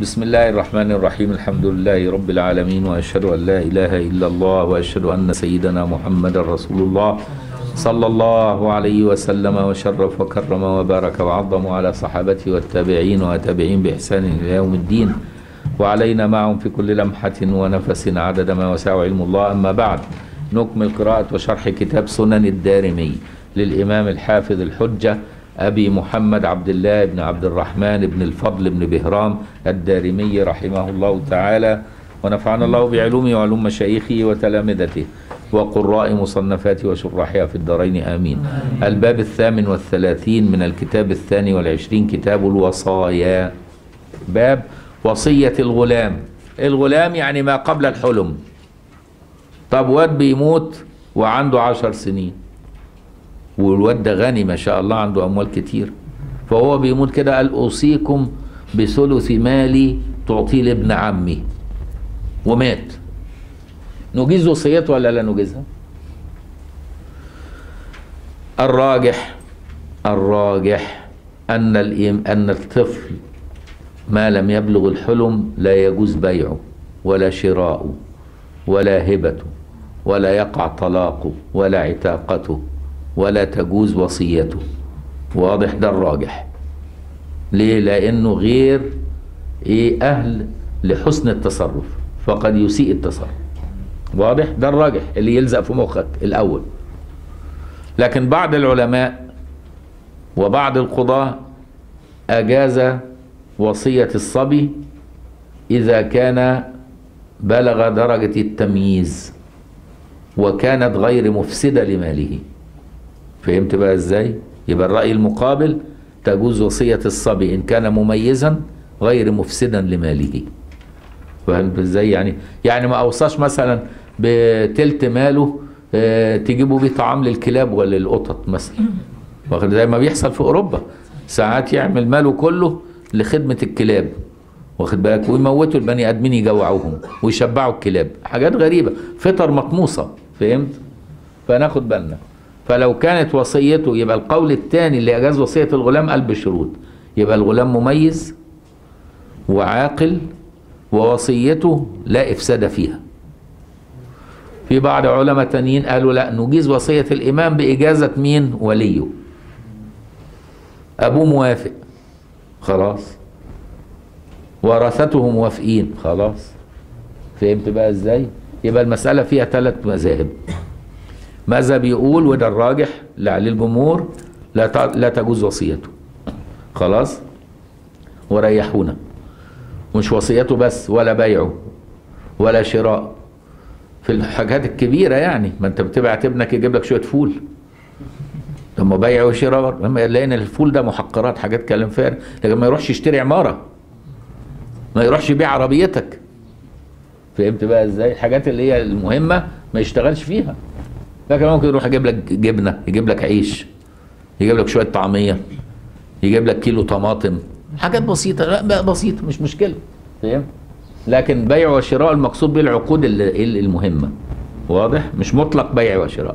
بسم الله الرحمن الرحيم الحمد لله رب العالمين واشهد ان لا اله الا الله واشهد ان سيدنا محمد رسول الله صلى الله عليه وسلم وشرف وكرم وبارك وعظم على صحابته والتابعين وتابعين باحسان الى يوم الدين وعلينا معهم في كل لمحه ونفس عدد ما وسع علم الله اما بعد نكمل قراءه وشرح كتاب سنن الدارمي للامام الحافظ الحجه أبي محمد عبد الله بن عبد الرحمن بن الفضل بن بهرام الدارمي رحمه الله تعالى ونفعنا الله بعلومه وعلوم مشايخه وتلامذته وقراء مصنفاته وشراحها في الدارين آمين الباب الثامن والثلاثين من الكتاب الثاني والعشرين كتاب الوصايا باب وصية الغلام الغلام يعني ما قبل الحلم طب واد بيموت وعنده عشر سنين والواد ده غني ما شاء الله عنده اموال كتير فهو بيموت كده قال اوصيكم بثلث مالي تعطيه لابن عمي ومات نجيز وصيته ولا لا نجيزها الراجح الراجح ان الإم ان الطفل ما لم يبلغ الحلم لا يجوز بيعه ولا شراؤه ولا هبته ولا يقع طلاقه ولا عتاقته ولا تجوز وصيته واضح ده الراجح ليه لانه غير ايه اهل لحسن التصرف فقد يسيء التصرف واضح ده الراجح اللي يلزق في مخك الاول لكن بعض العلماء وبعض القضاة اجاز وصية الصبي اذا كان بلغ درجة التمييز وكانت غير مفسدة لماله فهمت بقى ازاي يبقى الرأي المقابل تجوز وصية الصبي إن كان مميزا غير مفسدا لماله فهمت ازاي يعني يعني ما أوصاش مثلا بتلت ماله اه تجيبوا بيه طعام للكلاب ولا للقطط مثلا واخد زي ما بيحصل في أوروبا ساعات يعمل ماله كله لخدمة الكلاب واخد بالك ويموتوا البني آدمين يجوعوهم ويشبعوا الكلاب حاجات غريبة فطر مطموسة فهمت فناخد بالنا فلو كانت وصيته يبقى القول الثاني اللي اجاز وصيه الغلام قال بشروط يبقى الغلام مميز وعاقل ووصيته لا افساد فيها في بعض علماء تانيين قالوا لا نجيز وصيه الامام باجازه مين وليه ابوه موافق خلاص ورثته موافقين خلاص فهمت بقى ازاي يبقى المساله فيها ثلاث مذاهب مذهب يقول وده الراجح اللي عليه الجمهور لا لا تجوز وصيته خلاص وريحونا مش وصيته بس ولا بيعه ولا شراء في الحاجات الكبيره يعني ما انت بتبعت ابنك يجيب لك شويه فول لما بيع وشراء لما لقينا الفول ده محقرات حاجات كلام فارغ لكن ما يروحش يشتري عماره ما يروحش يبيع عربيتك فهمت بقى ازاي الحاجات اللي هي المهمه ما يشتغلش فيها لكن ممكن يروح يجيب لك جبنه يجيب لك عيش يجيب لك شويه طعميه يجيب لك كيلو طماطم حاجات بسيطه لا بسيطه مش مشكله فاهم لكن بيع وشراء المقصود به العقود المهمه واضح مش مطلق بيع وشراء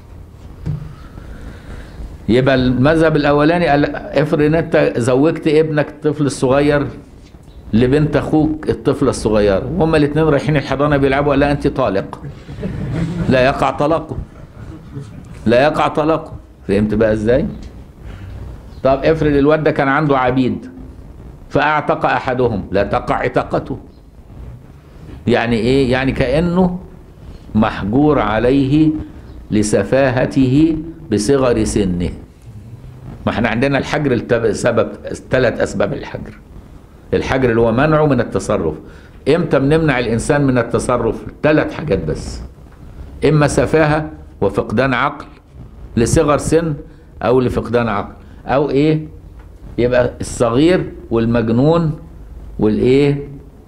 يبقى المذهب الاولاني قال افرض ان انت زوجت ابنك الطفل الصغير لبنت اخوك الطفله الصغيره وهما الاثنين رايحين الحضانه بيلعبوا لا انت طالق لا يقع طلاقه لا يقع طلاقه فهمت بقى ازاي طب افرض الواد ده كان عنده عبيد فاعتق احدهم لا تقع عتاقته يعني ايه يعني كانه محجور عليه لسفاهته بصغر سنه ما احنا عندنا الحجر سبب ثلاث اسباب الحجر الحجر اللي هو منعه من التصرف امتى بنمنع الانسان من التصرف ثلاث حاجات بس اما سفاهه وفقدان عقل لصغر سن او لفقدان عقل او ايه يبقى الصغير والمجنون والايه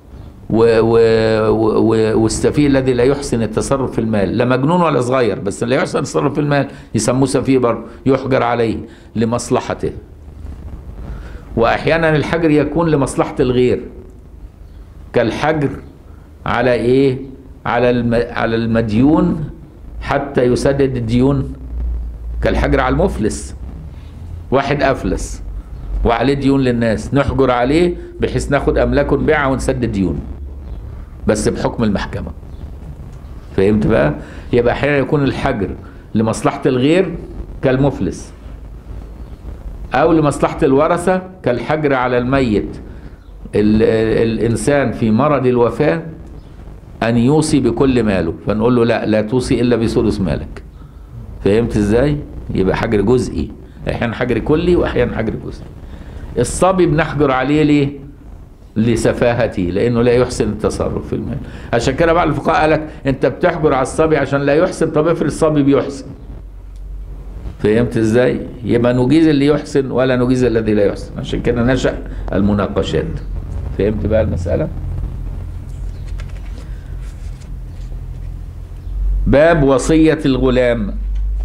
والسفيه الذي لا يحسن التصرف في المال لا مجنون ولا صغير بس لا يحسن التصرف في المال يسموه سفيه برضه يحجر عليه لمصلحته واحيانا الحجر يكون لمصلحه الغير كالحجر على ايه على الم... على المديون حتى يسدد الديون كالحجر على المفلس واحد افلس وعليه ديون للناس نحجر عليه بحيث ناخد املاكه نبيعها ونسدد ديون بس بحكم المحكمه فهمت بقى يبقى احيانا يكون الحجر لمصلحه الغير كالمفلس او لمصلحه الورثه كالحجر على الميت ال- ال- الانسان في مرض الوفاه ان يوصي بكل ماله فنقول له لا لا توصي الا بثلث مالك فهمت ازاي يبقى حجر جزئي احيانا حجر كلي واحيانا حجر جزئي الصبي بنحجر عليه ليه لسفاهته لانه لا يحسن التصرف في المال عشان كده بعض الفقهاء قال لك انت بتحجر على الصبي عشان لا يحسن طب افرض الصبي بيحسن فهمت ازاي يبقى نجيز اللي يحسن ولا نجيز الذي لا يحسن عشان كده نشأ المناقشات فهمت بقى المسألة باب وصية الغلام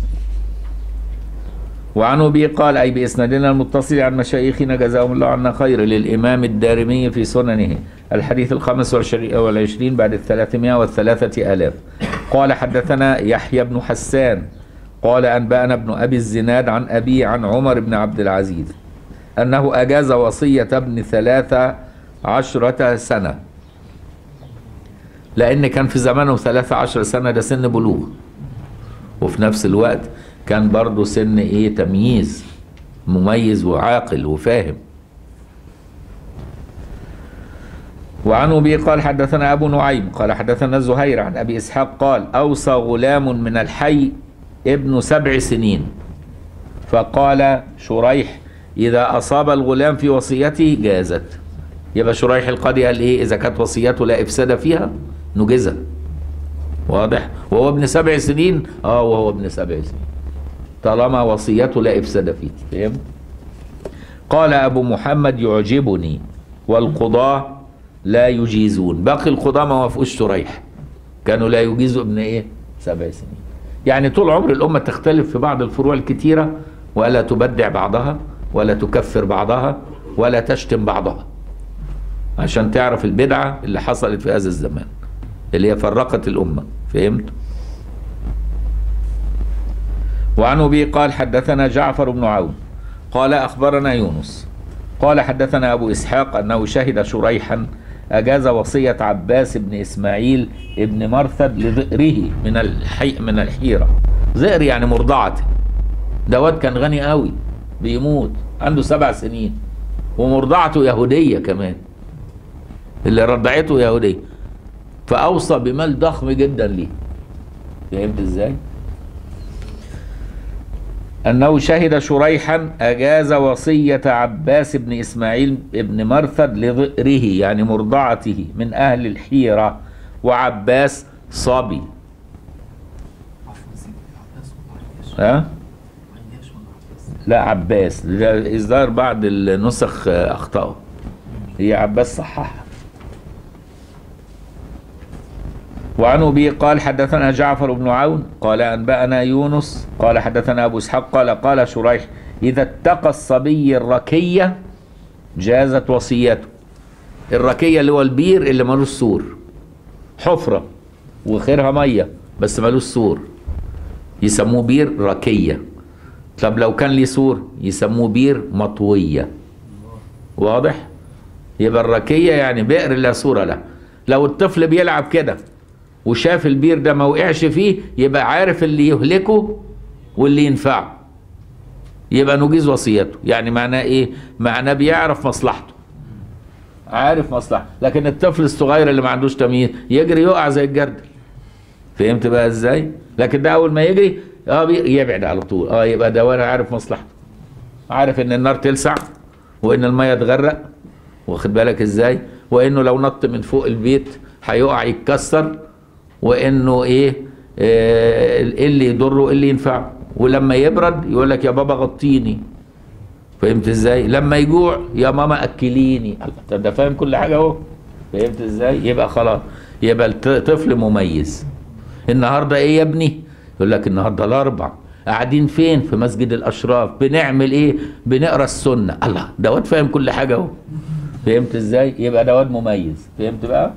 وعن ابي قال اي باسنادنا المتصل عن مشايخنا جزاهم الله عنا خير للامام الدارمي في سننه الحديث الخامس والعشرين والعشرين بعد الثلاثمائة والثلاثة آلاف قال حدثنا يحيى بن حسان قال أنبأنا ابن أبي الزناد عن أبي عن عمر بن عبد العزيز أنه أجاز وصية ابن ثلاثة عشرة سنة لأن كان في زمانه ثلاثة عشر سنة ده سن بلوغ وفي نفس الوقت كان برضه سن ايه تمييز مميز وعاقل وفاهم وعن ابي قال حدثنا ابو نعيم قال حدثنا زهير عن ابي اسحاق قال اوصى غلام من الحي ابن سبع سنين فقال شريح اذا اصاب الغلام في وصيته جازت يبقى شريح القاضي قال ايه اذا كانت وصيته لا افساد فيها نجزها واضح وهو ابن سبع سنين اه وهو ابن سبع سنين طالما وصيته لا افساد فيه فهمت قال ابو محمد يعجبني والقضاة لا يجيزون باقي القضاة ما وافقوش شريح كانوا لا يجيزوا ابن ايه سبع سنين يعني طول عمر الامة تختلف في بعض الفروع الكتيرة ولا تبدع بعضها ولا تكفر بعضها ولا تشتم بعضها عشان تعرف البدعة اللي حصلت في هذا الزمان اللي هي فرقت الأمة فهمت وعن أبي قال حدثنا جعفر بن عون قال أخبرنا يونس قال حدثنا أبو إسحاق أنه شهد شريحا أجاز وصية عباس بن إسماعيل ابن مرثد لذئره من الحي من الحيرة ذئر يعني مرضعته دواد كان غني قوي بيموت عنده سبع سنين ومرضعته يهودية كمان اللي رضعته يهودية فأوصى بمال ضخم جدا ليه فهمت ازاي؟ أنه شهد شريحا أجاز وصية عباس بن إسماعيل بن مرثد لذئره يعني مرضعته من أهل الحيرة وعباس صبي ها؟ لا عباس ده إصدار بعض النسخ أخطأوا هي عباس صححها وعن ابي قال حدثنا جعفر بن عون قال انبانا يونس قال حدثنا ابو اسحاق قال قال شريح اذا اتقى الصبي الركيه جازت وصيته الركيه اللي هو البير اللي ملوش سور حفره وخيرها ميه بس ملوش سور يسموه بير ركيه طب لو كان ليه سور يسموه بير مطويه واضح يبقى الركيه يعني بئر لا سور له لو الطفل بيلعب كده وشاف البير ده ما وقعش فيه يبقى عارف اللي يهلكه واللي ينفعه يبقى نجيز وصيته يعني معناه ايه معناه بيعرف مصلحته عارف مصلحته لكن الطفل الصغير اللي ما عندوش تمييز يجري يقع زي الجردل فهمت بقى ازاي لكن ده اول ما يجري اه بي- يبعد على طول اه يبقى ده وانا عارف مصلحته عارف ان النار تلسع وان الميه تغرق واخد بالك ازاي وانه لو نط من فوق البيت هيقع يتكسر وانه ايه آه، ايه اللي يضره ايه اللي ينفعه ولما يبرد يقول لك يا بابا غطيني فهمت ازاي لما يجوع يا ماما اكليني الله، طب ده فاهم كل حاجه اهو فهمت ازاي يبقى خلاص يبقى الطفل مميز النهارده ايه يا ابني يقول لك النهارده الاربع قاعدين فين في مسجد الاشراف بنعمل ايه بنقرا السنه الله ده واد فاهم كل حاجه اهو فهمت ازاي يبقى ده واد مميز فهمت بقى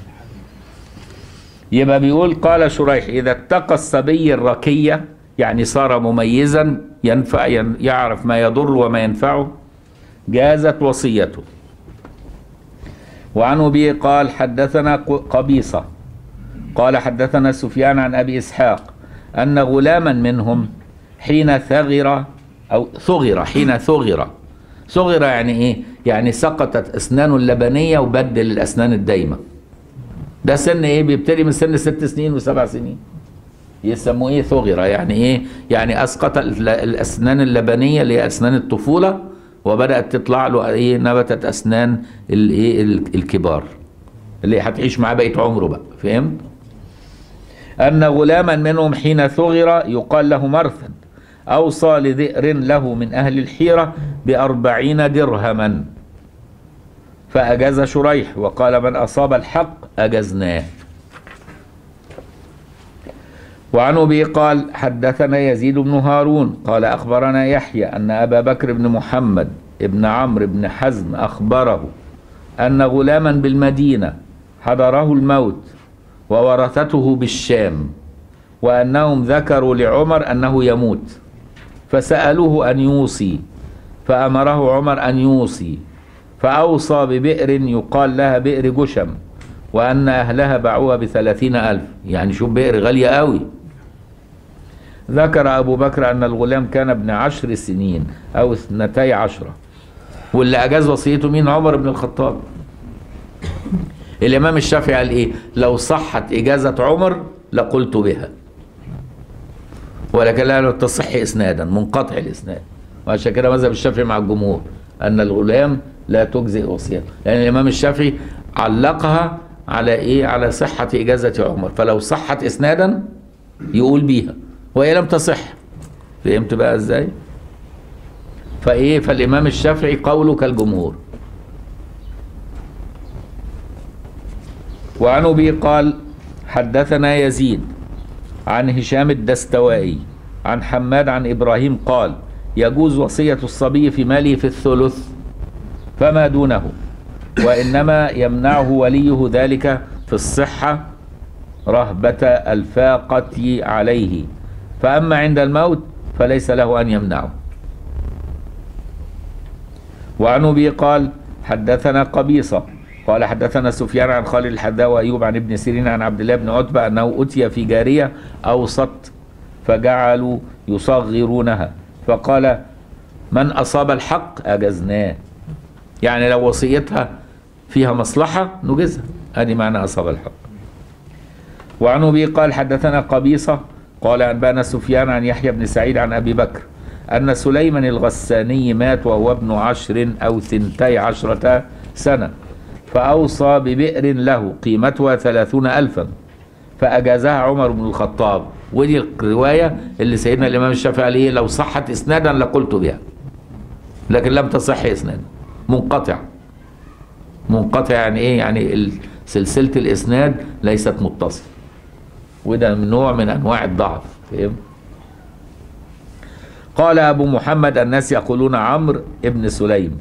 يبقى بيقول قال شريح إذا اتقى الصبي الركية يعني صار مميزا ينفع ين- يعرف ما يضر وما ينفعه جازت وصيته وعن أبي قال حدثنا ق- قبيصة قال حدثنا سفيان عن أبي إسحاق أن غلاما منهم حين ثغر أو ثغر حين ثغر ثغر يعني إيه؟ يعني سقطت أسنانه اللبنية وبدل الأسنان الدايمة ده سن إيه؟ بيبتدي من سن ست سنين وسبع سنين يسموه إيه ثغر يعني إيه؟ يعني أسقط ال- الأسنان اللبنية اللي هي أسنان الطفولة وبدأت تطلع له إيه؟ نبتت أسنان الإيه؟ ال- الكبار اللي هتعيش معاه بقية عمره بقى فهمت؟ أن غلاما منهم حين ثغر يقال له مرثد أوصى لذئر له من أهل الحيرة بأربعين درهما فأجاز شريح وقال من أصاب الحق أجزناه وعن أبي قال حدثنا يزيد بن هارون قال أخبرنا يحيى أن أبا بكر بن محمد ابن عمرو بن حزم أخبره أن غلاما بالمدينة حضره الموت وورثته بالشام وأنهم ذكروا لعمر أنه يموت فسألوه أن يوصي فأمره عمر أن يوصي فأوصى ببئر يقال لها بئر جشم وأن أهلها باعوها بثلاثين ألف يعني شوف بئر غالية قوي ذكر أبو بكر أن الغلام كان ابن عشر سنين أو اثنتي عشرة واللي أجاز وصيته مين عمر بن الخطاب الإمام الشافعي قال إيه لو صحت إجازة عمر لقلت بها ولكن لا تصح إسنادا منقطع الإسناد وعشان كده مذهب الشافعي مع الجمهور أن الغلام لا تجزئ وصيته لأن الإمام الشافعي علقها على إيه على صحة إجازة عمر فلو صحت إسنادا يقول بيها وهي لم تصح فهمت بقى إزاي فإيه فالإمام الشافعي قوله كالجمهور وعن أبي قال حدثنا يزيد عن هشام الدستوائي عن حماد عن إبراهيم قال يجوز وصية الصبي في ماله في الثلث فما دونه وإنما يمنعه وليه ذلك في الصحة رهبة الفاقة عليه فأما عند الموت فليس له أن يمنعه وعن أبي قال حدثنا قبيصة قال حدثنا سفيان عن خالد الحذاء وأيوب عن ابن سيرين عن عبد الله بن عتبة أنه أتي في جارية أوسط فجعلوا يصغرونها فقال من أصاب الحق أجزناه يعني لو وصيتها فيها مصلحة نجزها هذه معنى أصاب الحق وعن أبي قال حدثنا قبيصة قال أنبانا سفيان عن يحيى بن سعيد عن أبي بكر أن سليمان الغساني مات وهو ابن عشر أو ثنتي عشرة سنة فأوصى ببئر له قيمتها ثلاثون ألفا فأجازها عمر بن الخطاب ودي الرواية اللي سيدنا الإمام الشافعي عليه لو صحت إسنادا لقلت بها لكن لم تصح إسنادا منقطع منقطع يعني إيه يعني ال- سلسلة الإسناد ليست متصل وده من نوع من أنواع الضعف فهم قال أبو محمد الناس يقولون عمرو ابن سليم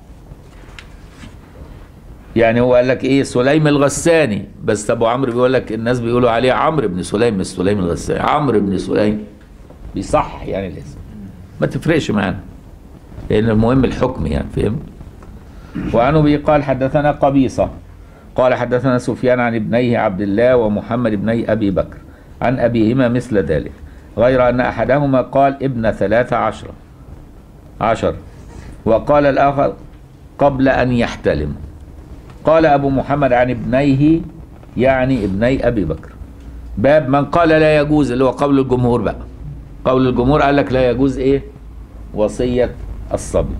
يعني هو قال لك ايه سليم الغساني بس ابو عمرو بيقول لك الناس بيقولوا عليه عمرو بن سليم مش سليم الغساني عمرو بن سليم بيصح يعني الاسم ما تفرقش معانا لان المهم الحكم يعني فهمت وعن ابي قال حدثنا قبيصه قال حدثنا سفيان عن ابنيه عبد الله ومحمد ابني ابي بكر عن ابيهما مثل ذلك غير ان احدهما قال ابن ثلاث عشرة عشر وقال الاخر قبل ان يحتلم قال أبو محمد عن ابنيه يعني ابني أبي بكر باب من قال لا يجوز اللي هو قول الجمهور بقى قول الجمهور قال لك لا يجوز إيه وصية الصبي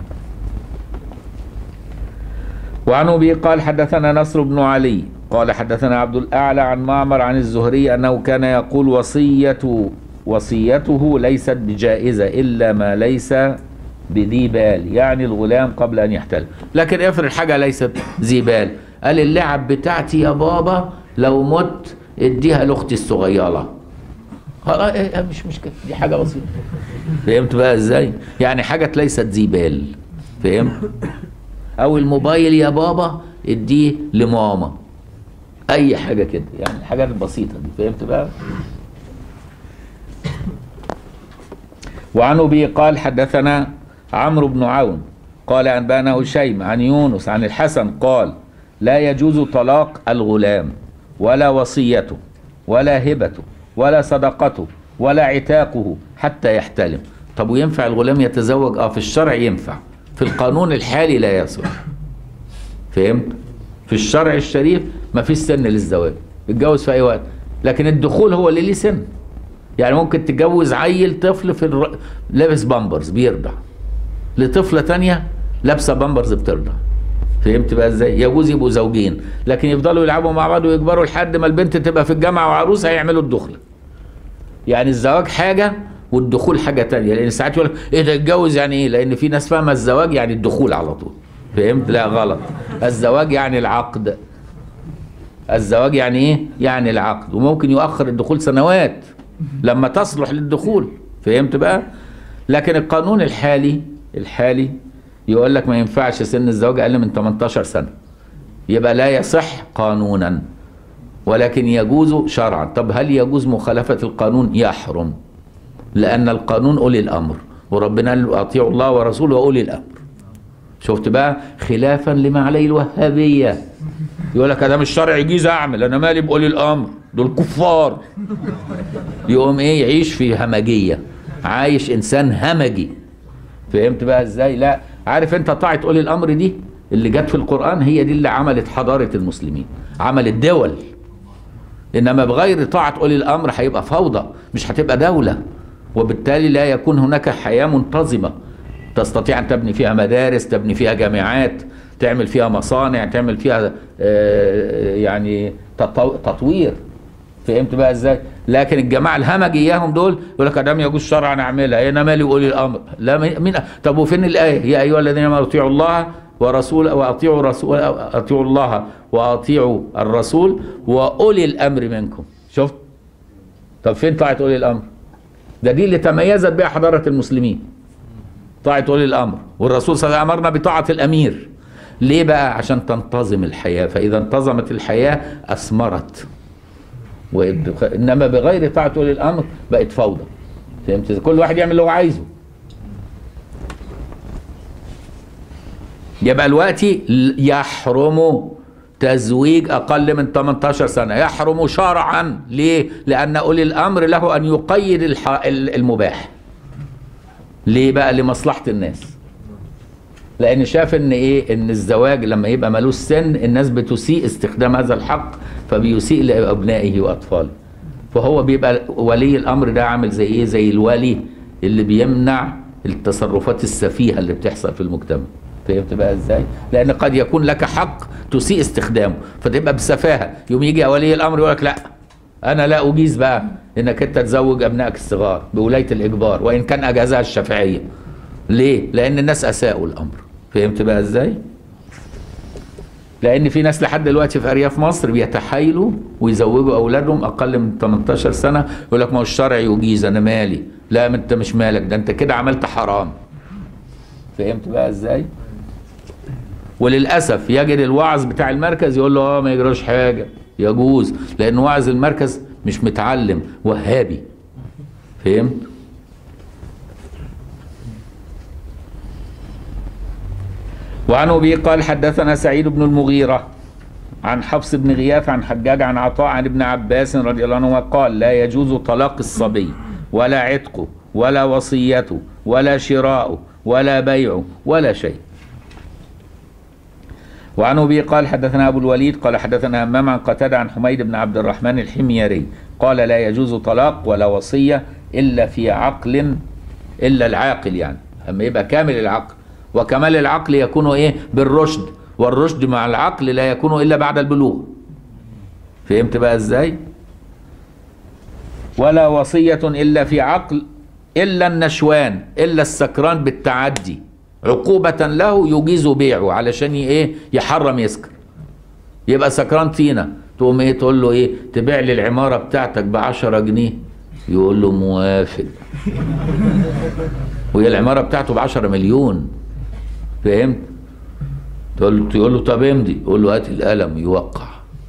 وعن أبي قال حدثنا نصر بن علي قال حدثنا عبد الأعلى عن معمر عن الزهري أنه كان يقول وصية وصيته ليست بجائزة إلا ما ليس بذي بال يعني الغلام قبل أن يحتل لكن افرض حاجة ليست ذي بال قال اللعب بتاعتي يا بابا لو مت اديها لاختي الصغيرة خلاص إيه مش مشكلة دي حاجة بسيطة فهمت بقى ازاي يعني حاجة ليست ذي بال فهمت او الموبايل يا بابا اديه لماما اي حاجة كده يعني الحاجات البسيطة دي فهمت بقى وعن ابي قال حدثنا عمرو بن عون قال أنبأنا هشيم عن يونس عن الحسن قال لا يجوز طلاق الغلام ولا وصيته ولا هبته ولا صدقته ولا عتاقه حتى يحتلم طب وينفع الغلام يتزوج اه في الشرع ينفع في القانون الحالي لا يصح فهمت في الشرع الشريف ما فيش سن للزواج اتجوز في اي وقت لكن الدخول هو اللي ليه سن يعني ممكن تتجوز عيل طفل في الر... لابس بامبرز بيرضع لطفله تانية لابسه بامبرز بترضع فهمت بقى ازاي يجوز يبقوا زوجين لكن يفضلوا يلعبوا مع بعض ويكبروا لحد ما البنت تبقى في الجامعه وعروسه هيعملوا الدخله يعني الزواج حاجه والدخول حاجه تانية لان ساعات يقول لك ايه ده اتجوز يعني ايه لان في ناس فاهمه الزواج يعني الدخول على طول فهمت لا غلط الزواج يعني العقد الزواج يعني ايه يعني العقد وممكن يؤخر الدخول سنوات لما تصلح للدخول فهمت بقى لكن القانون الحالي الحالي يقول لك ما ينفعش سن الزواج اقل من 18 سنه يبقى لا يصح قانونا ولكن يجوز شرعا طب هل يجوز مخالفه القانون يحرم لان القانون اولي الامر وربنا قال اطيعوا الله ورسوله واولي الامر شفت بقى خلافا لما عليه الوهابيه يقول لك ده مش شرع يجيز اعمل انا مالي باولي الامر دول كفار يقوم ايه يعيش في همجيه عايش انسان همجي فهمت بقى ازاي لا عارف انت طاعه اولي الامر دي اللي جت في القران هي دي اللي عملت حضاره المسلمين عملت دول انما بغير طاعه اولي الامر هيبقى فوضى مش هتبقى دوله وبالتالي لا يكون هناك حياه منتظمه تستطيع ان تبني فيها مدارس تبني فيها جامعات تعمل فيها مصانع تعمل فيها آه، يعني تطو- تطوير فهمت بقى ازاي لكن الجماعه الهمجي اياهم دول يقول لك ادام يجوز شرعا اعملها انا مالي اولي الامر لا مين مين- طب وفين الايه يا ايها الذين امنوا اطيعوا الله ورسول واطيعوا رسول اطيعوا الله واطيعوا الرسول واولي الامر منكم شفت طب فين طاعه اولي الامر ده دي اللي تميزت بها حضاره المسلمين طاعه اولي الامر والرسول صلى الله عليه وسلم امرنا بطاعه الامير ليه بقى عشان تنتظم الحياه فاذا انتظمت الحياه اثمرت وإد- انما بغير طاعه اولي الامر بقت فوضى فهمت كل واحد يعمل اللي هو عايزه يبقى الوقت يحرم تزويج اقل من 18 سنه يحرم شرعا ليه لان اولي الامر له ان يقيد الح- المباح ليه بقى لمصلحه الناس لان شاف ان ايه ان الزواج لما يبقى ملوش سن الناس بتسيء استخدام هذا الحق فبيسيء لابنائه واطفاله فهو بيبقى ولي الامر ده عامل زي ايه زي الولي اللي بيمنع التصرفات السفيهه اللي بتحصل في المجتمع فهمت بقى ازاي لان قد يكون لك حق تسيء استخدامه فتبقى بسفاهه يوم يجي ولي الامر يقول لك لا انا لا اجيز بقى انك انت تزوج ابنائك الصغار بولايه الاجبار وان كان اجازها الشافعيه ليه لان الناس اساءوا الامر فهمت بقى ازاي لان في ناس لحد دلوقتي في ارياف مصر بيتحايلوا ويزوجوا اولادهم اقل من 18 سنه يقول لك ما هو الشرع يجيز انا مالي لا ما انت مش مالك ده انت كده عملت حرام فهمت بقى ازاي وللاسف يجد الوعظ بتاع المركز يقول له اه ما يجراش حاجه يجوز لان واعظ المركز مش متعلم وهابي فهمت وعن ابي قال حدثنا سعيد بن المغيره عن حفص بن غياث عن حجاج عن عطاء عن ابن عباس رضي الله عنهما قال لا يجوز طلاق الصبي ولا عتقه ولا وصيته ولا شراؤه ولا بيعه ولا شيء وعن ابي قال حدثنا ابو الوليد قال حدثنا همام عن قتاده عن حميد بن عبد الرحمن الحميري قال لا يجوز طلاق ولا وصيه الا في عقل الا العاقل يعني اما يبقى كامل العقل وكمال العقل يكون ايه بالرشد والرشد مع العقل لا يكون الا بعد البلوغ فهمت بقى ازاي ولا وصيه الا في عقل الا النشوان الا السكران بالتعدي عقوبة له يجيز بيعه علشان ي- ايه يحرم يسكر يبقى سكران طينة تقوم ايه تقول له ايه تبيع لي العمارة بتاعتك بعشرة جنيه يقول له موافق وهي العمارة بتاعته بعشرة مليون فهمت تقول له تقول له طب امضي يقول له هات القلم يوقع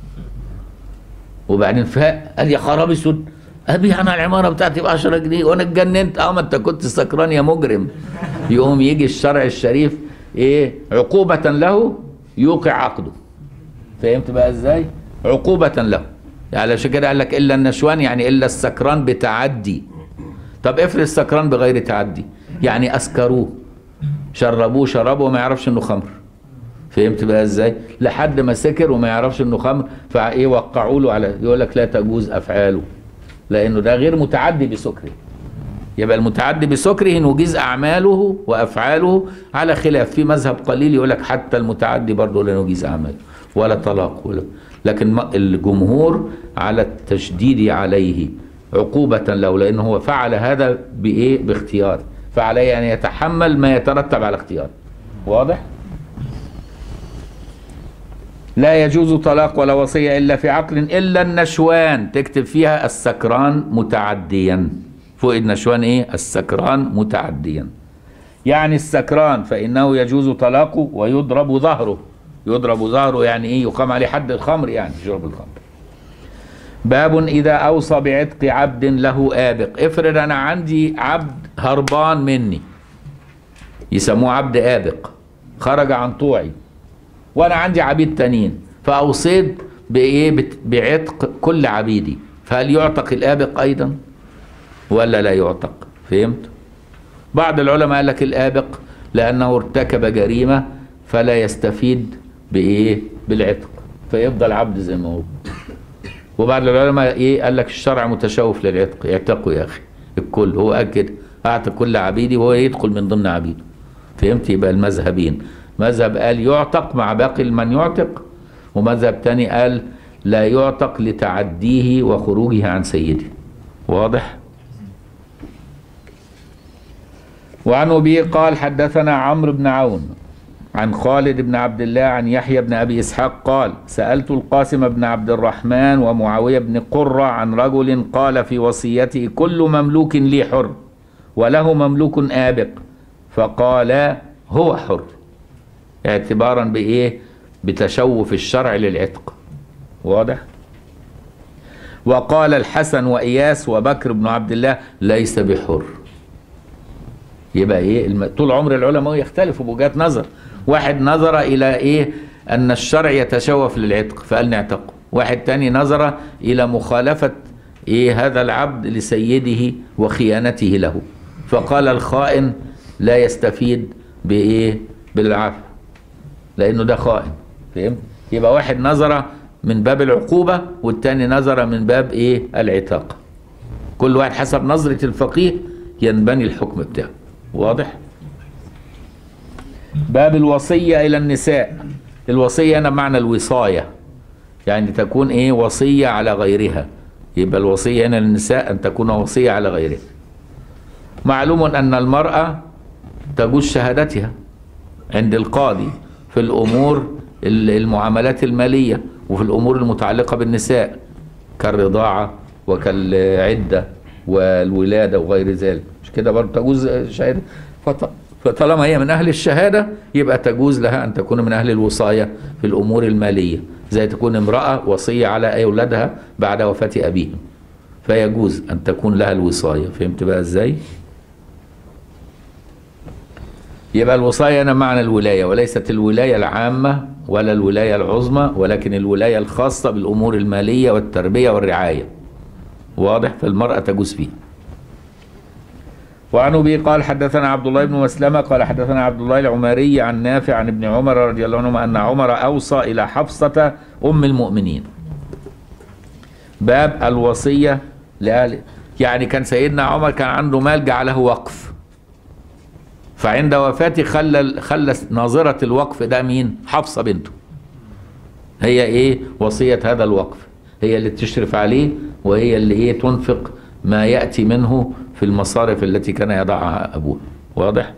وبعدين فاق قال يا خراب اسود ابيع انا العماره بتاعتي ب 10 جنيه وانا اتجننت اه ما انت كنت سكران يا مجرم يقوم يجي الشرع الشريف ايه عقوبة له يوقع عقده فهمت بقى ازاي عقوبة له يعني عشان كده قال لك الا النشوان يعني الا السكران بتعدي طب افرض السكران بغير تعدي يعني اسكروه شربوه شربه وما يعرفش انه خمر فهمت بقى ازاي لحد ما سكر وما يعرفش انه خمر فايه وقعوا له على يقول لك لا تجوز افعاله لانه ده غير متعدي بسكره يبقى المتعدي بسكره نجيز اعماله وافعاله على خلاف في مذهب قليل يقول لك حتى المتعدي برضه لا نجيز اعماله ولا طلاق ولا لكن ما- الجمهور على التشديد عليه عقوبة له لأنه هو فعل هذا بإيه؟ باختيار فعليه أن يتحمل ما يترتب على اختيار واضح؟ لا يجوز طلاق ولا وصية إلا في عقل إلا النشوان تكتب فيها السكران متعديا فوق النشوان إيه؟ السكران متعديا يعني السكران فإنه يجوز طلاقه ويضرب ظهره يضرب ظهره يعني إيه يقام عليه حد الخمر يعني شرب الخمر باب إذا أوصى بعتق عبد له آبق افرض أنا عندي عبد هربان مني يسموه عبد آبق خرج عن طوعي وانا عندي عبيد تانيين فاوصيت بايه بت- بعتق كل عبيدي فهل يعتق الابق ايضا ولا لا يعتق فهمت بعض العلماء قال لك الابق لانه ارتكب جريمه فلا يستفيد بايه بالعتق فيفضل عبد زي ما هو وبعض العلماء ايه قال لك الشرع متشوف للعتق يعتقوا يا اخي الكل هو اكد اعتق كل عبيدي وهو يدخل من ضمن عبيده فهمت يبقى المذهبين مذهب قال يعتق مع باقي من يعتق ومذهب تاني قال لا يعتق لتعديه وخروجه عن سيده واضح وعن أبي قال حدثنا عمرو بن عون عن خالد بن عبد الله عن يحيى بن أبي إسحاق قال سألت القاسم بن عبد الرحمن ومعاوية بن قرة عن رجل قال في وصيته كل مملوك لي حر وله مملوك آبق فقال هو حر اعتبارا بإيه بتشوف الشرع للعتق واضح وقال الحسن وإياس وبكر بن عبد الله ليس بحر يبقى ايه الم... طول عمر العلماء يختلفوا بوجهات نظر واحد نظر الى ايه ان الشرع يتشوف للعتق فقال نعتقه واحد تاني نظر الى مخالفة ايه هذا العبد لسيده وخيانته له فقال الخائن لا يستفيد بايه بالعفو لانه ده خائن فهمت يبقى واحد نظر من باب العقوبة والتاني نظر من باب ايه العتاق كل واحد حسب نظرة الفقيه ينبني الحكم بتاعه واضح باب الوصية إلى النساء الوصية هنا معنى الوصاية يعني تكون إيه وصية على غيرها يبقى الوصية هنا للنساء أن تكون وصية على غيرها معلوم أن المرأة تجوز شهادتها عند القاضي في الأمور المعاملات المالية وفي الأمور المتعلقة بالنساء كالرضاعة وكالعدة والولادة وغير ذلك مش كده برضه تجوز شهادة فط- فطالما هي من أهل الشهادة يبقى تجوز لها أن تكون من أهل الوصاية في الأمور المالية زي تكون امرأة وصية على أولادها بعد وفاة أبيهم فيجوز أن تكون لها الوصاية فهمت بقى إزاي؟ يبقى الوصاية هنا معنى الولاية وليست الولاية العامة ولا الولاية العظمى ولكن الولاية الخاصة بالأمور المالية والتربية والرعاية واضح فالمرأة تجوز فيه وعن ابي قال حدثنا عبد الله بن مسلمة قال حدثنا عبد الله العمري عن نافع عن ابن عمر رضي الله عنهما أن عمر أوصى إلى حفصة أم المؤمنين باب الوصية لأهل يعني كان سيدنا عمر كان عنده مال جعله وقف فعند وفاته خلى خلى ناظرة الوقف ده مين؟ حفصة بنته. هي ايه؟ وصية هذا الوقف. هي اللي تشرف عليه وهي اللي ايه تنفق ما يأتي منه في المصارف التي كان يضعها أبوه. واضح؟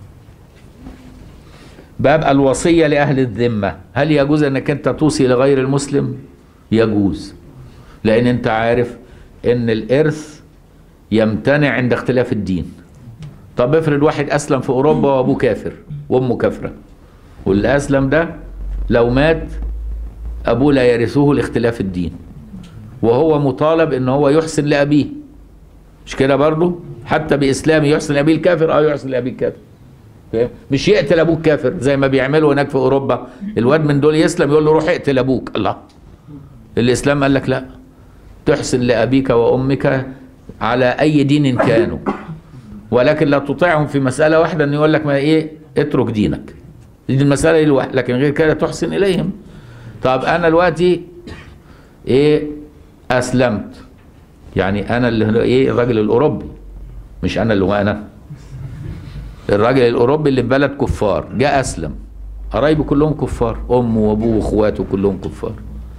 باب الوصية لأهل الذمة، هل يجوز أنك أنت توصي لغير المسلم؟ يجوز. لأن أنت عارف أن الإرث يمتنع عند اختلاف الدين. طب افرض واحد اسلم في اوروبا وابوه كافر وامه كافره واللي اسلم ده لو مات ابوه لا يرثه لاختلاف الدين وهو مطالب ان هو يحسن لابيه مش كده برضه حتى باسلامه يحسن لابيه الكافر اه يحسن لابيه الكافر فاهم مش يقتل ابوك كافر زي ما بيعملوا هناك في اوروبا الواد من دول يسلم يقول له روح اقتل ابوك الله الاسلام قال لك لا تحسن لابيك وامك على اي دين كانوا ولكن لا تطيعهم في مساله واحده ان يقول لك ما ايه اترك دينك دي المساله دي الواحد لكن غير كده تحسن اليهم طب انا دلوقتي ايه اسلمت يعني انا اللي هو ايه الراجل الاوروبي مش انا اللي هو انا الراجل الاوروبي اللي في بلد كفار جاء اسلم قرايبه كلهم كفار امه وابوه واخواته كلهم كفار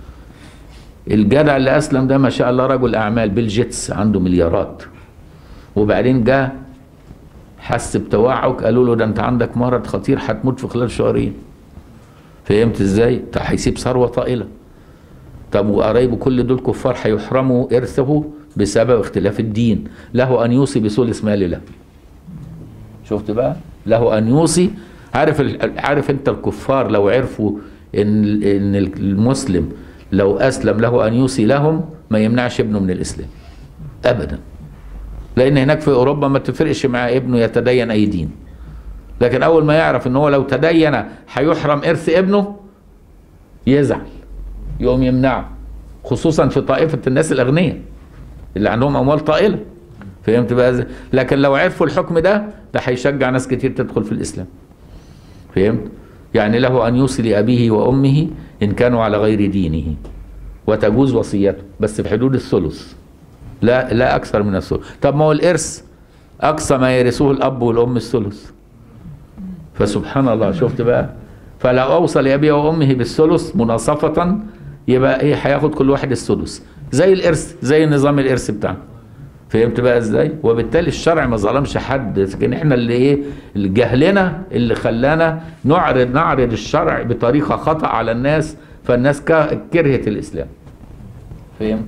الجدع اللي اسلم ده ما شاء الله رجل اعمال بالجيتس عنده مليارات وبعدين جاء حس بتوعك قالوا له ده انت عندك مرض خطير هتموت في خلال شهرين فهمت ازاي؟ طب هيسيب ثروه طائله طب وقرايبه كل دول كفار هيحرموا ارثه بسبب اختلاف الدين له ان يوصي بثلث مال له شفت بقى له ان يوصي عارف ال- عارف انت الكفار لو عرفوا ان ان المسلم لو اسلم له ان يوصي لهم ما يمنعش ابنه من الاسلام ابدا لان هناك في اوروبا ما تفرقش مع ابنه يتدين اي دين لكن اول ما يعرف ان هو لو تدين هيحرم ارث ابنه يزعل يقوم يمنعه خصوصا في طائفه الناس الاغنياء اللي عندهم اموال طائله فهمت بقى ازاي؟ لكن لو عرفوا الحكم ده ده هيشجع ناس كتير تدخل في الاسلام فهمت يعني له ان يوصي لابيه وامه ان كانوا على غير دينه وتجوز وصيته بس في حدود الثلث لا لا اكثر من الثلث طب ما هو الارث اقصى ما يرثوه الاب والام الثلث فسبحان الله شفت بقى فلو اوصى لابيه وامه بالثلث مناصفه يبقى ايه هياخد كل واحد السدس زي الارث زي نظام الارث بتاعنا فهمت بقى ازاي وبالتالي الشرع ما ظلمش حد لكن احنا اللي ايه اللي جهلنا اللي خلانا نعرض نعرض الشرع بطريقه خطا على الناس فالناس ك- كرهت الاسلام فهمت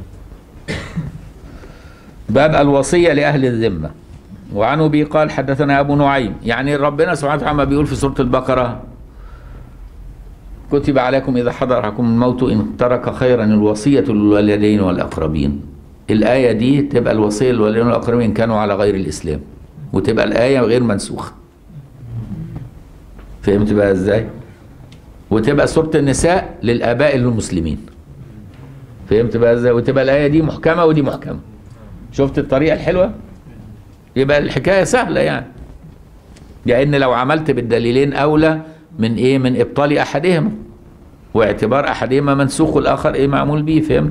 باب الوصيه لاهل الذمه وعن ابي قال حدثنا ابو نعيم يعني ربنا سبحانه وتعالى ما بيقول في سوره البقره كتب عليكم اذا حضركم الموت ان ترك خيرا الوصيه للوالدين والاقربين الايه دي تبقى الوصيه للوالدين والاقربين إن كانوا على غير الاسلام وتبقى الايه غير منسوخه فهمت بقى ازاي وتبقى سوره النساء للاباء المسلمين فهمت بقى ازاي وتبقى الايه دي محكمه ودي محكمه شفت الطريقه الحلوه يبقى الحكايه سهله يعني لان لو عملت بالدليلين اولى من ايه من ابطال احدهما واعتبار احدهما منسوخ والاخر ايه معمول به فهمت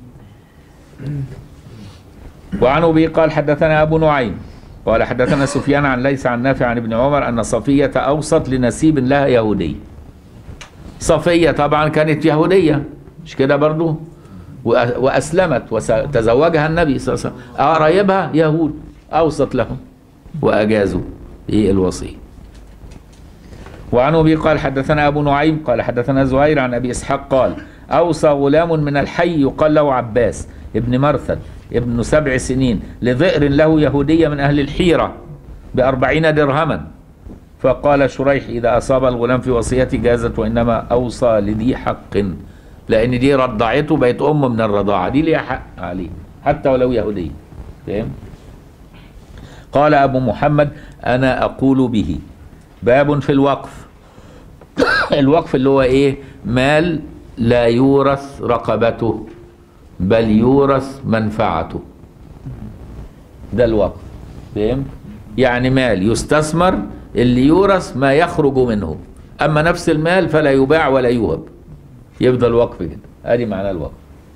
وعن ابي قال حدثنا ابو نعيم قال حدثنا سفيان عن ليس عن نافع عن ابن عمر ان صفيه اوصت لنسيب لها يهودي صفيه طبعا كانت يهوديه مش كده برضو وأ- واسلمت وتزوجها النبي صلى الله عليه وسلم قرايبها يهود اوصت لهم واجازوا ايه الوصيه وعن ابي قال حدثنا ابو نعيم قال حدثنا زهير عن ابي اسحاق قال اوصى غلام من الحي يقال له عباس ابن مرثد ابن سبع سنين لذئر له يهوديه من اهل الحيره بأربعين درهما فقال شريح إذا أصاب الغلام في وصيته جازت وإنما أوصى لذي حق لأن دي رضعته بقت أم من الرضاعة دي ليها حق عليه حتى ولو يهودية فاهم؟ قال أبو محمد أنا أقول به باب في الوقف الوقف اللي هو إيه مال لا يورث رقبته بل يورث منفعته ده الوقف فهمت يعني مال يستثمر اللي يورث ما يخرج منه اما نفس المال فلا يباع ولا يوهب يفضل وقف كده ادي معنى الوقف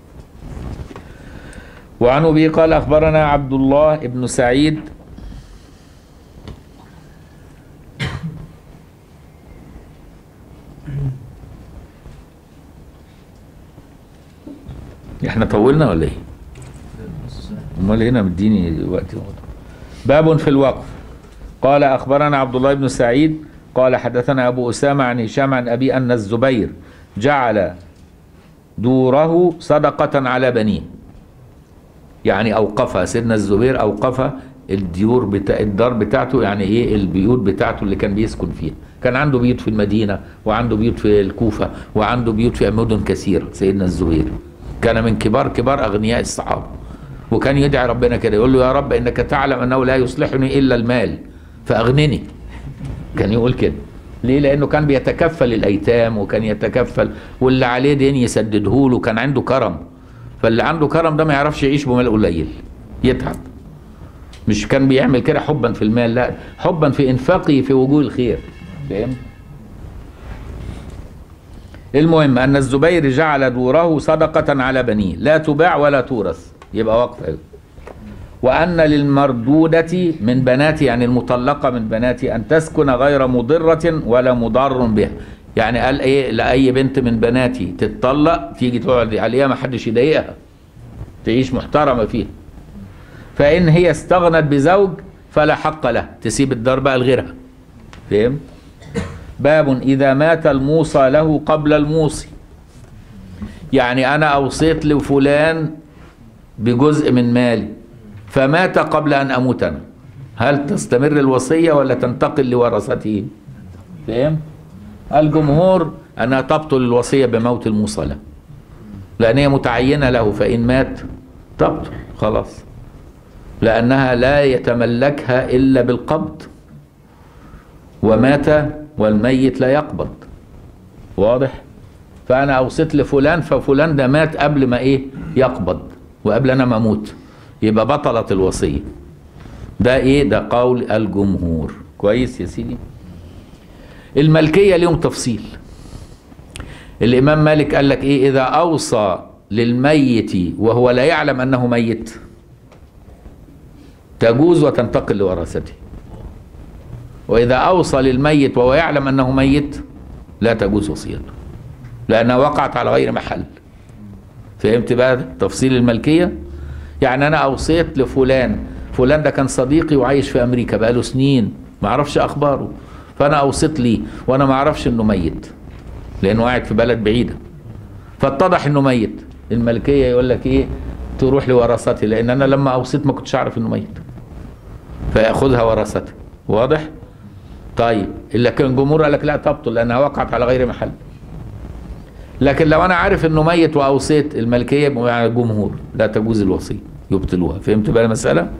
وعن ابي قال اخبرنا عبد الله بن سعيد احنا طولنا ولا ايه؟ امال هنا مديني وقت باب في الوقف قال اخبرنا عبد الله بن سعيد قال حدثنا ابو اسامه عن هشام عن ابي ان الزبير جعل دوره صدقه على بنيه يعني اوقفها سيدنا الزبير اوقف الديور بتاع الدار بتاعته يعني ايه البيوت بتاعته اللي كان بيسكن فيها كان عنده بيوت في المدينه وعنده بيوت في الكوفه وعنده بيوت في مدن كثيره سيدنا الزبير كان من كبار كبار اغنياء الصحابه وكان يدعي ربنا كده يقول له يا رب انك تعلم انه لا يصلحني الا المال فاغنني كان يقول كده ليه لانه كان بيتكفل الايتام وكان يتكفل واللي عليه دين يسدده له كان عنده كرم فاللي عنده كرم ده ما يعرفش يعيش بمال قليل يتعب مش كان بيعمل كده حبا في المال لا حبا في انفاقه في وجوه الخير فاهم المهم ان الزبير جعل دوره صدقه على بنيه لا تباع ولا تورث يبقى وقف أيضا. وأن للمردودة من بناتي يعني المطلقة من بناتي أن تسكن غير مضرة ولا مضار بها يعني قال إيه لأي بنت من بناتي تتطلق تيجي تقعد عليها ما حدش يضايقها تعيش محترمة فيها فإن هي استغنت بزوج فلا حق له تسيب الدار بقى لغيرها فهم باب إذا مات الموصى له قبل الموصي يعني أنا أوصيت لفلان بجزء من مالي فمات قبل أن أموت أنا هل تستمر الوصية ولا تنتقل لورثته فهم الجمهور أنها تبطل الوصية بموت الموصى له لأن هي متعينة له فإن مات تبطل خلاص لأنها لا يتملكها إلا بالقبض ومات والميت لا يقبض واضح فأنا أوصيت لفلان ففلان ده مات قبل ما إيه يقبض وقبل أنا ما أموت يبقى بطلت الوصية ده إيه ده قول الجمهور كويس يا سيدي الملكية ليهم تفصيل الإمام مالك قال لك إيه إذا أوصى للميت وهو لا يعلم أنه ميت تجوز وتنتقل لورثته وإذا أوصى للميت وهو يعلم أنه ميت لا تجوز وصيته لأنها وقعت على غير محل فهمت بقى تفصيل الملكية يعني أنا أوصيت لفلان فلان ده كان صديقي وعايش في أمريكا بقاله سنين ما أعرفش أخباره فأنا أوصيت ليه وأنا ما أعرفش إنه ميت لأنه قاعد في بلد بعيدة فاتضح إنه ميت الملكية يقول لك إيه تروح لورثتي لأن أنا لما أوصيت ما كنتش أعرف إنه ميت فيأخذها ورثته واضح؟ طيب لكن الجمهور قال لك لا تبطل لانها وقعت على غير محل لكن لو انا عارف انه ميت واوصيت الملكيه يبقى مع الجمهور لا تجوز الوصيه يبطلوها فهمت بقى المساله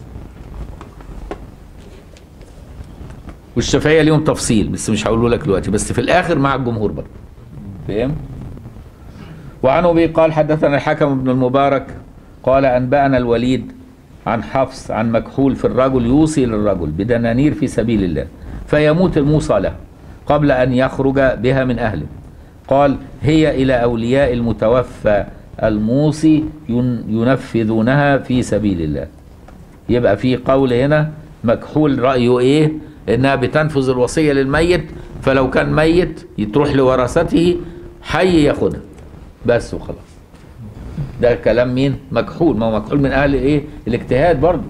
والشافعيه ليهم تفصيل بس مش هقوله لك دلوقتي بس في الاخر مع الجمهور برضه فهم وعن ابي قال حدثنا الحكم بن المبارك قال انبانا الوليد عن حفص عن مكحول في الرجل يوصي للرجل بدنانير في سبيل الله فيموت الموصى له قبل أن يخرج بها من أهله قال هي إلى أولياء المتوفى الموصي ينفذونها في سبيل الله يبقى في قول هنا مكحول رأيه إيه إنها بتنفذ الوصية للميت فلو كان ميت تروح لورثته حي ياخدها بس وخلاص ده كلام مين مكحول ما هو مكحول من أهل إيه الاجتهاد برضه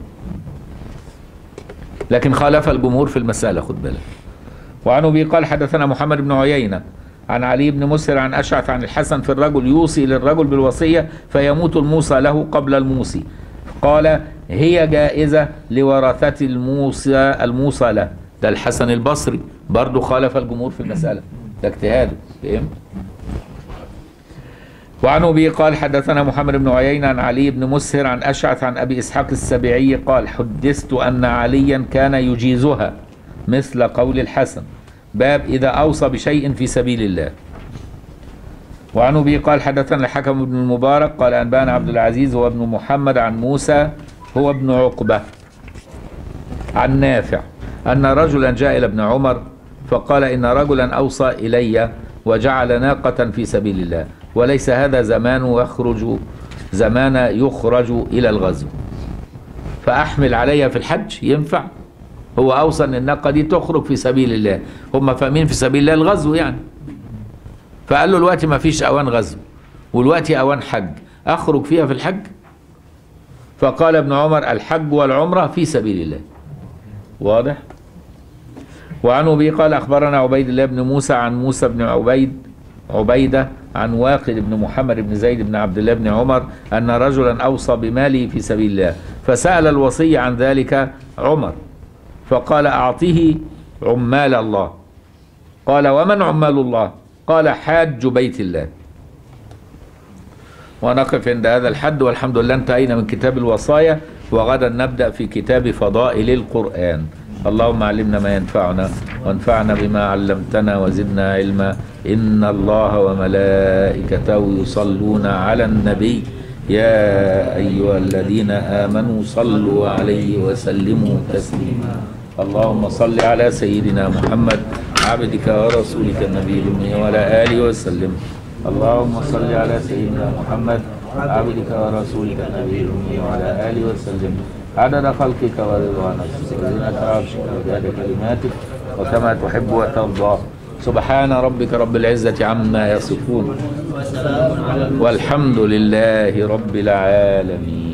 لكن خالف الجمهور في المسألة خد بالك وعن أبي قال حدثنا محمد بن عيينة عن علي بن مسهر عن أشعث عن الحسن في الرجل يوصي للرجل بالوصية فيموت الموصى له قبل الموصي قال هي جائزة لورثة الموصى الموصى له ده الحسن البصري برضه خالف الجمهور في المسألة ده اجتهاده فهمت وعن ابي قال حدثنا محمد بن عيينة عن علي بن مسهر عن اشعث عن ابي اسحاق السبيعي قال حدثت ان عليا كان يجيزها مثل قول الحسن باب اذا اوصى بشيء في سبيل الله وعن ابي قال حدثنا الحكم بن المبارك قال انبانا عبد العزيز هو ابن محمد عن موسى هو ابن عقبه عن نافع ان رجلا جاء الى ابن عمر فقال ان رجلا اوصى الي وجعل ناقه في سبيل الله وليس هذا زمان يخرج زمان يخرج إلى الغزو فأحمل عليها في الحج ينفع هو أوصى أن الناقة دي تخرج في سبيل الله هم فاهمين في سبيل الله الغزو يعني فقال له الوقت ما فيش أوان غزو والوقت أوان حج أخرج فيها في الحج فقال ابن عمر الحج والعمرة في سبيل الله واضح وعن أبي قال أخبرنا عبيد الله بن موسى عن موسى بن عبيد عبيدة عن واقد بن محمد بن زيد بن عبد الله بن عمر أن رجلا أوصى بماله في سبيل الله فسأل الوصي عن ذلك عمر فقال أعطيه عمال الله قال ومن عمال الله قال حاج بيت الله ونقف عند هذا الحد والحمد لله انتهينا من كتاب الوصايا وغدا نبدأ في كتاب فضائل القرآن اللهم علمنا ما ينفعنا وانفعنا بما علمتنا وزدنا علما إن الله وملائكته يصلون على النبي يا أيها الذين آمنوا صلوا عليه وسلموا تسليما اللهم صل على سيدنا محمد عبدك ورسولك النبي الأمي وعلى آله وسلم اللهم صل على سيدنا محمد عبدك ورسولك النبي الأمي وعلى آله وسلم عدد خلقك ورضا نفسك وزنة عرشك وجاد كلماتك وكما تحب وترضى سبحان ربك رب العزة عما يصفون والحمد لله رب العالمين